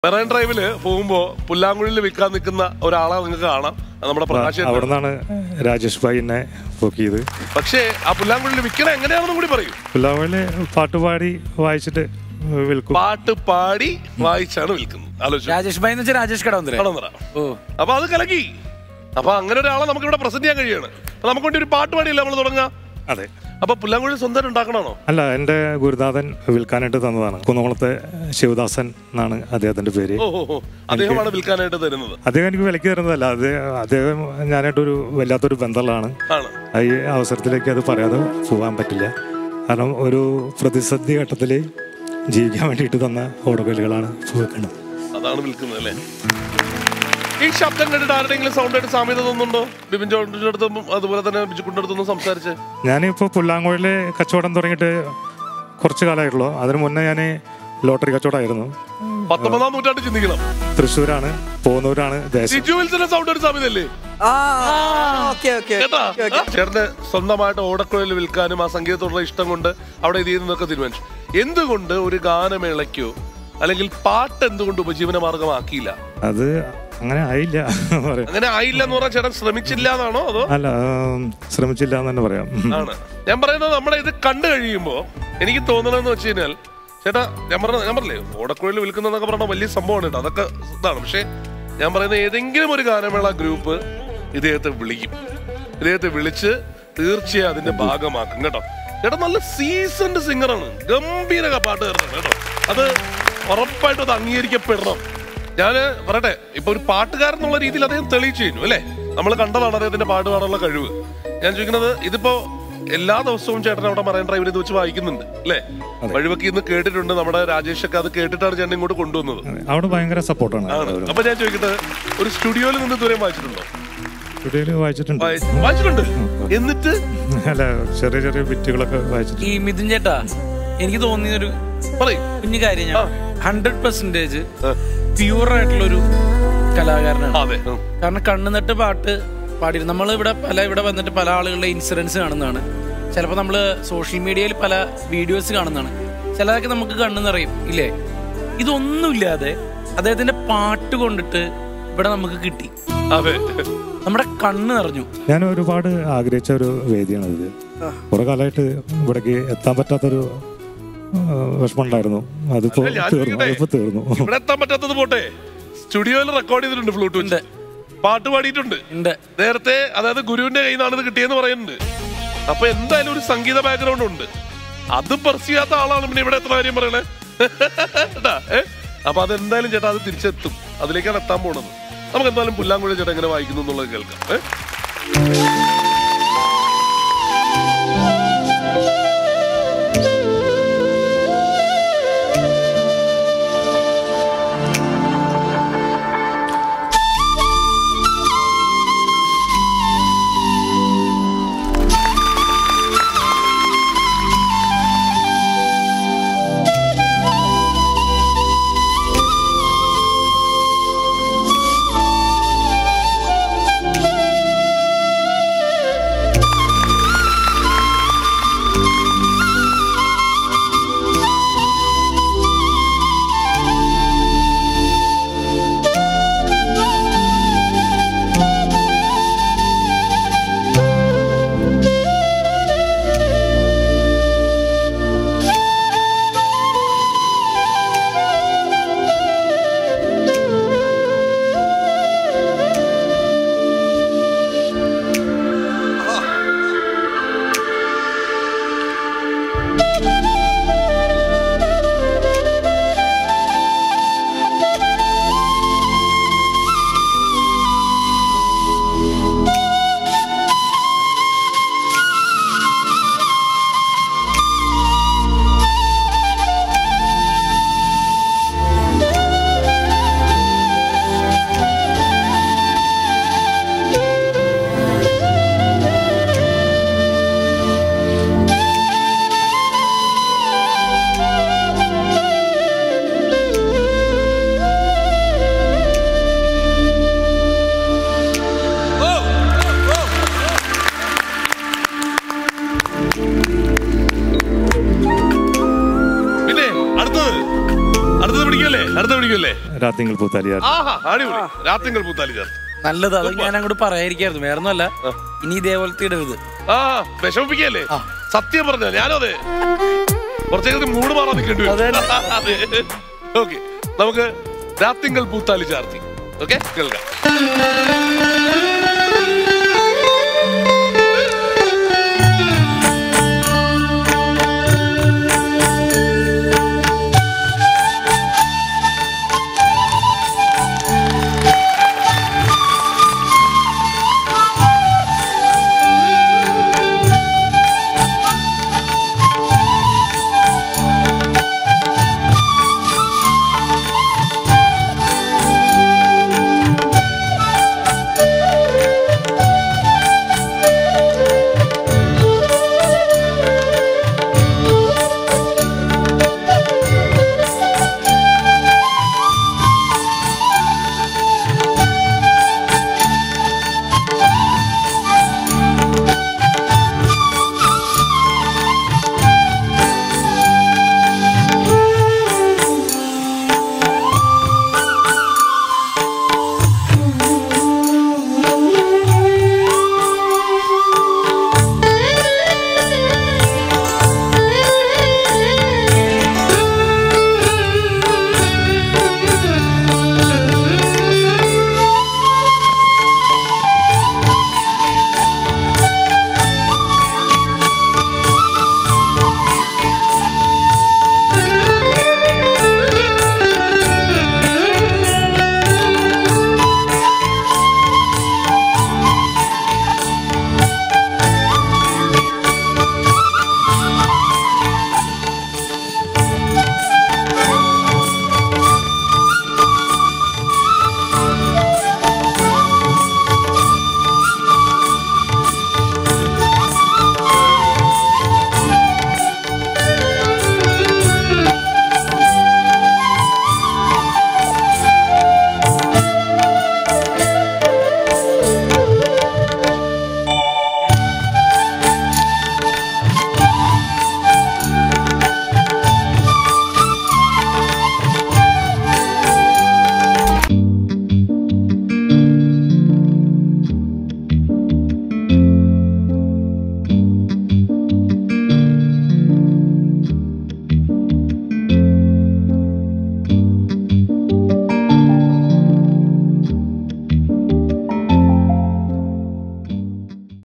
Marine ഡ്രൈവില് പോകുമ്പോ പുല്ലാങ്കുഴിയിൽ വിൽക്കാൻ നിൽക്കുന്ന ഒരാളെ നിങ്ങൾക്ക് കാണാം അത് നമ്മുടെ പ്രകാശ് അവിടെ നിന്നാണ് രാജേഷ് ഭായി എന്നെ പൊക്കിയത് പക്ഷേ ആ പുല്ലാങ്കുഴിയിൽ വിൽക്കണ എങ്ങനെയാണെന്നും കൂടി പറയും പുല്ലാവല് പാട്ടുപാടി വായിച്ചിട്ട് വിൽക്കും പാട്ട് പാടി വായിച്ചാണ് വിൽക്കുന്നത് ആലോചിച്ചു രാജേഷ് ഭായി എന്ന് വെച്ചാൽ രാജേഷ് കടവന്തര കടന്നറ ഓ അപ്പൊ അത് കലക്കി അപ്പൊ അങ്ങനെ ഒരാളെ നമുക്ക് ഇവിടെ പ്രസന്റ് ചെയ്യാൻ കഴിയാണ് അപ്പൊ നമുക്ക് വേണ്ടി ഒരു പാട്ട് പാടിയില്ല നമ്മൾ തുടങ്ങാം അതെ അപ്പൊ പുല്ലാങ്കുഴി സ്വന്തം ഉണ്ടാക്കണോ അല്ല എൻ്റെ ഗുരുനാഥൻ വിൽക്കാനായിട്ട് തന്നതാണ് കുന്നകുളത്തെ ശിവദാസൻ എന്നാണ് അദ്ദേഹത്തിന്റെ പേര് ഓ ഓ ഓ അദ്ദേഹമാണ് വിൽക്കാനായിട്ട് തരുന്നത് അദ്ദേഹം എനിക്ക് വിലക്ക് തരുന്നതല്ല അത് അദ്ദേഹം ഞാനായിട്ടൊരു വല്ലാത്തൊരു ബന്ധമുള്ളതാണ് ആണ് ആ ഈ അവസരത്തിലേക്ക് അത് പറയാതെ പോകാൻ പറ്റില്ല കാരണം ഒരു പ്രതിസന്ധി ഘട്ടത്തിൽ ജീവിക്കാൻ വേണ്ടിയിട്ട് തന്ന ഓടകലുകളാണ് വെക്കുന്നത് അതാണ് വിൽക്കുന്നത് അല്ലേ ഈ ശബ്ദം കേട്ടിട്ട് ആരുടെയെങ്കിലും സൗണ്ട് ആയിട്ട് സാമ്യത തോന്നുന്നുണ്ടോ ബിബിൻ ജോണിന്റെ അടുത്തും അതുപോലെ തന്നെ ബിജുക്കുന്റെ അടുത്തൊന്നും സംസാരിച്ച് ഞാനിപ്പോൾ പുല്ലാങ്കോഴിലെ കച്ചവടം തുടങ്ങിയിട്ട് കുറച്ച് കാലമായിട്ടുള്ളൂ അതിന് മുന്നേ ഞാൻ ലോട്ടറി കച്ചവടമായിരുന്നു പത്തൊമ്പതാം നൂറ്റാണ്ട് ചിന്തിക്കണം തൃശ്ശൂരാണ് പോന്നൂരാണ് ദേശം സിജു വിൽസന്റെ സൗണ്ട് ഒരു സാമ്യതല്ലേ ആ ഓക്കെ ഓക്കെ കേട്ടാ ആ, ചേട്ടന് സ്വന്തമായിട്ട് ഓടക്കുഴൽ വിൽക്കാനും ആ സംഗീതത്തോടുള്ള ഇഷ്ടം കൊണ്ട് അവിടെ ഇത് ചെയ്യുന്നതൊക്കെ തീരുമാനിച്ചു എന്തുകൊണ്ട് ഒരു ഗാനമേളയ്ക്കോ അല്ലെങ്കിൽ പാട്ട് എന്തുകൊണ്ട് ഉപജീവന മാർഗമാക്കിയില്ല അത് അങ്ങനെ ആയില്ല പറയാം അങ്ങനെ ആയില്ല എന്ന് പറഞ്ഞാൽ ചേട്ടൻ ശ്രമിച്ചില്ല എന്നാണോ അതോ അല്ല ഉം, ശ്രമിച്ചില്ല എന്ന് തന്നെ പറയാം ഉം. ആണ് ഞാൻ പറയുന്നത് നമ്മുടെ ഇത് കണ്ടു കഴിയുമ്പോ എനിക്ക് തോന്നണമെന്ന് വെച്ച് കഴിഞ്ഞാൽ ചേട്ടാ ഞാൻ പറഞ്ഞ ഞാൻ പറഞ്ഞില്ലേ ഓടക്കുഴൽ വിൽക്കുന്നതൊക്കെ പറഞ്ഞ വലിയ സംഭവമാണ് കേട്ടോ അതൊക്കെ ഇതാണ് പക്ഷെ ഞാൻ പറയുന്ന ഏതെങ്കിലും ഒരു ഗാനമേള ഗ്രൂപ്പ് ഇദ്ദേഹത്തെ വിളിക്കും ഇദ്ദേഹത്തെ വിളിച്ച് തീർച്ചയായും അതിന്റെ ഭാഗമാക്കും കേട്ടോ ചേട്ടാ നല്ല സീസൺഡ് സിംഗറാണ് ഗംഭീര പാട്ടുകാരനാണ് കേട്ടോ അത് ഉറപ്പായിട്ടും അത് അംഗീകരിക്കപ്പെടണം ഞാന് പറയട്ടെ ഇപ്പൊ ഒരു പാട്ടുകാരൻ എന്നുള്ള രീതിയിൽ അദ്ദേഹം തെളിയിച്ചു കഴിഞ്ഞു അല്ലേ നമ്മൾ കണ്ടതാണ് അദ്ദേഹത്തിന്റെ പാട്ട് പാടാനുള്ള കഴിവ് ഞാൻ ചോദിക്കുന്നത് ഇതിപ്പോ എല്ലാ ദിവസവും ചേട്ടൻ അവിടെ മറൈൻ ഡ്രൈവിൽ ഇത് വെച്ച് വായിക്കുന്നുണ്ട് അല്ലേ വഴിവെക്കി ഇന്ന് കേട്ടിട്ടുണ്ട് നമ്മുടെ രാജേഷ് ഒക്കെ അത് കേട്ടിട്ടാണ് ചേട്ടൻ ഇങ്ങോട്ട് കൊണ്ടുവന്നത് അവിടെ ഭയങ്കര സപ്പോർട്ടാണ് ആണ് അപ്പൊ ഞാൻ ചോദിക്കട്ടെ ഒരു സ്റ്റുഡിയോയിൽ നിന്ന് ഇതുവരെ വായിച്ചിട്ടുണ്ടോ സ്റ്റുഡിയോയിൽ വായിച്ചിട്ടുണ്ട് വായി- വായിച്ചിട്ടുണ്ട് എന്നിട്ട് അല്ല ചെറിയ ചെറിയ ബിറ്റുകളൊക്കെ വായിച്ചിട്ടുണ്ട് ഈ മിഥുൻ ചേട്ടാ എനിക്ക് തോന്നിയ ഒരു പറയും കുഞ്ഞു കാര്യം ഞാൻ ഹൺഡ്രഡ് പെർസെന്റേജ് പ്യൂർ ആയിട്ടുള്ള ഒരു കലാകാരനാണ് അതെ ഉം. കാരണം കണ്ണു നട്ട് പാട്ട് പാടിയിരുന്നു നമ്മൾ ഇവിടെ പല ഇവിടെ വന്നിട്ട് പല ആളുകളുടെ ഇൻസിഡൻസ് കാണുന്നതാണ് ചിലപ്പോൾ നമ്മൾ സോഷ്യൽ മീഡിയയിൽ പല വീഡിയോസ് കാണുന്നതാണ് ചിലതൊക്കെ നമുക്ക് കണ്ണു നിറയും ഇല്ലേ ഇതൊന്നുമില്ലാതെ അദ്ദേഹത്തിന്റെ പാട്ട് കൊണ്ടിട്ട് ഇവിടെ നമുക്ക് കിട്ടി അതെ നമ്മുടെ കണ്ണ് നിറഞ്ഞു ഞാൻ ഒരുപാട് ആഗ്രഹിച്ച ഒരു വേദിയാണ് ഇത് കുറെ കാലമായിട്ട് ഇവിടേക്ക് എത്താൻ പറ്റാത്തൊരു ആ, വിഷമമുണ്ടായിരുന്നു അതിപ്പോ അല്ല, ഞാൻ തീർന്നു ചോദിക്കട്ടെ? അതിപ്പോ തീർന്നു ഇവിടെ എത്താൻ പറ്റാത്തത് പോട്ടെ സ്റ്റുഡിയോയിൽ റെക്കോർഡ് ചെയ്തിട്ടുണ്ട് ഫ്ലൂട്ട് വെച്ച് പാട്ട് പാടിയിട്ടുണ്ട് ഉണ്ട് നേരത്തെ അതായത് ഗുരുവിന്റെ കയ്യിൽ നിന്നാണ് ഇത് കിട്ടിയെന്ന് പറയുന്നുണ്ട് അപ്പൊ എന്തായാലും ഒരു സംഗീത ബാക്ക്ഗ്രൗണ്ട് ഉണ്ട് അത് പെർസ് ചെയ്യാത്ത ആളാണ് പിന്നെ ഇവിടെ എത്ര കാര്യം പറയണേ ട്ടാ, ഏ? അപ്പൊ അതെന്തായാലും ചേട്ടാ അത് തിരിച്ചെത്തും അതിലേക്കാണ് എത്താൻ പോണത് നമുക്ക് എന്തായാലും പുല്ലാങ്കുഴ ചേട്ടാ എങ്ങനെ വായിക്കുന്നു എന്നുള്ളത് കേൾക്കാം ഏ? രാത്തിങ്കൾ പൂത്താലിയാർ ആഹാ അടിപൊളി രാത്തിങ്കൾ പൂത്താലി ചേർത്ത് നല്ലത് അത് ഞാൻ അങ്ങോട്ട് പറയാതിരിക്കായിരുന്നു വേറെ ഒന്നുമല്ല ഇനി ഇതേപോലത്തെ ഇടരുത് ആ വിഷമിപ്പിക്കല്ലേ സത്യം പറഞ്ഞ ഞാനും അതെ കുറച്ചേക്ക് മൂട് മാറാൻ നിൽക്കേണ്ടി അതെ. വരും ഓക്കെ നമുക്ക് രാത്തിങ്കൾ പൂത്താലി ചാർത്തി ഓക്കെ കേൾക്കാം